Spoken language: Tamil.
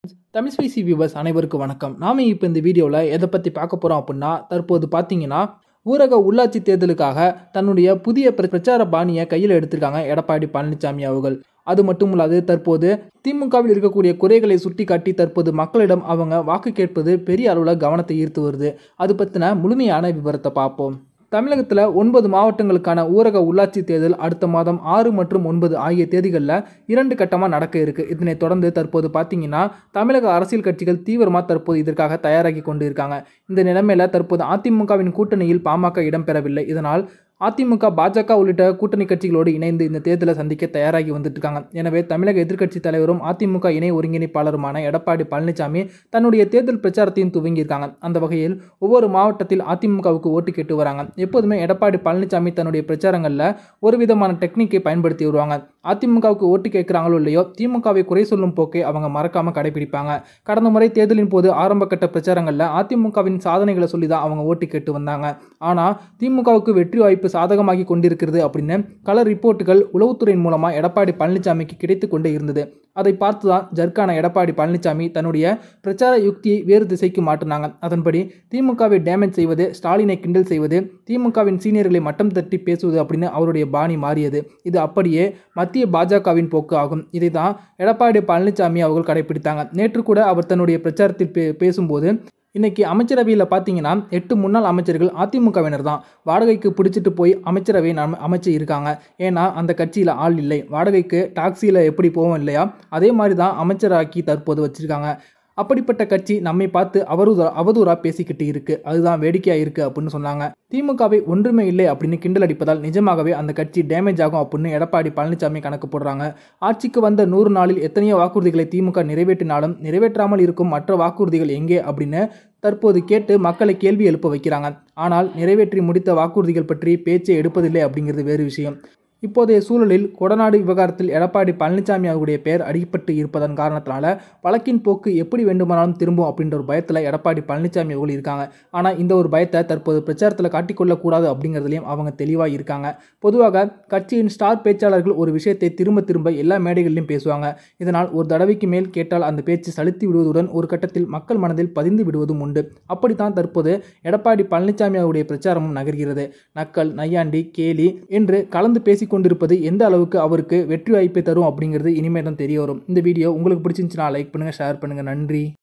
தமிழ் ஸ்பைசி வியூவர்ஸ் அனைவருக்கும் வணக்கம் நாம இப்போ இந்த வீடியோவில் எதை பற்றி பார்க்க போகிறோம் அப்படின்னா தற்போது பார்த்தீங்கன்னா ஊரக உள்ளாட்சி தேர்தலுக்காக தன்னுடைய புதிய பிர- பிரச்சார பாணியை கையில் எடுத்திருக்காங்க எடப்பாடி பழனிசாமி அவர்கள் அது மட்டும் இல்லாது தற்போது திமுகவில் இருக்கக்கூடிய குறைகளை சுட்டிக்காட்டி தற்போது மக்களிடம் அவங்க வாக்கு கேட்பது பெரிய அளவில் கவனத்தை ஈர்த்து வருது அது பற்றின முழுமையான விவரத்தை பார்ப்போம் தமிழகத்தில் ஒன்பது மாவட்டங்களுக்கான ஊரக உள்ளாட்சி தேர்தல் அடுத்த மாதம் ஆறு மற்றும் ஒன்பது ஆகிய தேதிகளில் இரண்டு கட்டமாக நடக்க இருக்கு இதனைத் தொடர்ந்து தற்போது பார்த்தீங்கன்னா தமிழக அரசியல் கட்சிகள் தீவிரமாக தற்போது இதற்காக தயாராகி கொண்டு இருக்காங்க இந்த நிலைமையில தற்போது அதிமுகவின் கூட்டணியில் பாமக இடம்பெறவில்லை இதனால் அதிமுக பாஜக உள்ளிட்ட கூட்டணி கட்சிகளோடு இணைந்து இந்த தேர்தலை சந்திக்க தயாராகி வந்துட்டு இருக்காங்க எனவே தமிழக எதிர்க்கட்சி தலைவரும் அதிமுக இணை ஒருங்கிணைப்பாளருமான எடப்பாடி பழனிசாமி தன்னுடைய தேர்தல் பிரச்சாரத்தையும் துவங்கியிருக்காங்க அந்த வகையில் ஒவ்வொரு மாவட்டத்தில் அதிமுகவுக்கு ஓட்டு கேட்டு வராங்க எப்போதுமே எடப்பாடி பழனிசாமி தன்னுடைய பிரச்சாரங்களில் ஒரு விதமான டெக்னிக்கை பயன்படுத்தி வருவாங்க அதிமுகவுக்கு ஓட்டு கேட்குறாங்களோ இல்லையோ திமுகவை குறை சொல்லும் போக்கை அவங்க மறக்காம கடைபிடிப்பாங்க கடந்த முறை தேர்தலின் போது ஆரம்ப கட்ட பிரச்சாரங்களில் அதிமுகவின் சாதனைகளை சொல்லி தான் அவங்க ஓட்டு கேட்டு வந்தாங்க ஆனால் திமுகவுக்கு வெற்றி வாய்ப்பு சாதகமாகி கொண்டிருக்கிறது அப்படின்னு கள ரிப்போர்ட்டுகள் உளவுத்துறையின் மூலமாக எடப்பாடி பழனிசாமிக்கு கிடைத்து கொண்டே இருந்தது அதை பார்த்து தான் ஜர்க்கான எடப்பாடி பழனிசாமி தன்னுடைய பிரச்சார யுக்தியை வேறு திசைக்கு மாற்றினாங்க அதன்படி திமுகவை டேமேஜ் செய்வது ஸ்டாலினை கிண்டல் செய்வது திமுகவின் சீனியர்களை மட்டம் தட்டி பேசுவது அப்படின்னு அவருடைய பாணி மாறியது இது அப்படியே மத்திய பாஜகவின் போக்கு ஆகும் இதை தான் எடப்பாடி பழனிசாமி அவர்கள் கடைபிடித்தாங்க நேற்று கூட அவர் தன்னுடைய பிரச்சாரத்தில் பே பேசும்போது இன்னைக்கு அமைச்சரவையில் பார்த்தீங்கன்னா எட்டு முன்னாள் அமைச்சர்கள் அதிமுகவினர் தான் வாடகைக்கு பிடிச்சிட்டு போய் அமைச்சரவை நம் அமைச்சு இருக்காங்க ஏன்னா அந்த கட்சியில் ஆள் இல்லை வாடகைக்கு டாக்ஸியில் எப்படி போவோம் இல்லையா அதே மாதிரி தான் அமைச்சராக்கி தற்போது வச்சிருக்காங்க அப்படிப்பட்ட கட்சி நம்மை பார்த்து அவதூறா அவதூறா பேசிக்கிட்டு இருக்கு அதுதான் வேடிக்கையா இருக்கு அப்படின்னு சொன்னாங்க திமுகவை ஒன்றுமே இல்லை அப்படின்னு கிண்டல் அடிப்பதால் நிஜமாகவே அந்த கட்சி டேமேஜ் ஆகும் அப்படின்னு எடப்பாடி பழனிசாமி கணக்கு போடுறாங்க ஆட்சிக்கு வந்த நூறு நாளில் எத்தனையோ வாக்குறுதிகளை திமுக நிறைவேற்றினாலும் நிறைவேற்றாமல் இருக்கும் மற்ற வாக்குறுதிகள் எங்கே அப்படின்னு தற்போது கேட்டு மக்களை கேள்வி எழுப்ப வைக்கிறாங்க ஆனால் நிறைவேற்றி முடித்த வாக்குறுதிகள் பற்றி பேச்சை எடுப்பதில்லை அப்படிங்கிறது வேறு விஷயம் இப்போதைய சூழலில் கொடநாடு விவகாரத்தில் எடப்பாடி பழனிசாமி அவருடைய பெயர் அடிபட்டு இருப்பதன் காரணத்தினால வழக்கின் போக்கு எப்படி வேண்டுமானாலும் திரும்பும் அப்படின்ற ஒரு பயத்தில் எடப்பாடி பழனிசாமி அவர்கள் இருக்காங்க ஆனால் இந்த ஒரு பயத்தை தற்போது பிரச்சாரத்தில் காட்டிக்கொள்ளக்கூடாது அப்படிங்கிறதுலையும் அவங்க தெளிவாக இருக்காங்க பொதுவாக கட்சியின் ஸ்டார் பேச்சாளர்கள் ஒரு விஷயத்தை திரும்ப திரும்ப எல்லா மேடைகளிலும் பேசுவாங்க இதனால் ஒரு தடவைக்கு மேல் கேட்டால் அந்த பேச்சு சலித்து விடுவதுடன் ஒரு கட்டத்தில் மக்கள் மனதில் பதிந்து விடுவதும் உண்டு அப்படித்தான் தற்போது எடப்பாடி பழனிசாமி அவருடைய பிரச்சாரமும் நகர்கிறது நக்கல் நையாண்டி கேலி என்று கலந்து பேசிக் கொண்டிருப்பது எந்த அளவுக்கு அவருக்கு வெற்றி வாய்ப்பை தரும் அப்படிங்கிறது இனிமேல் தான் தெரிய வரும் இந்த வீடியோ உங்களுக்கு பிடிச்சிருந்துச்சுன்னா லைக் பண்ணுங்கள் ஷேர் பண்ணுங்கள் நன்றி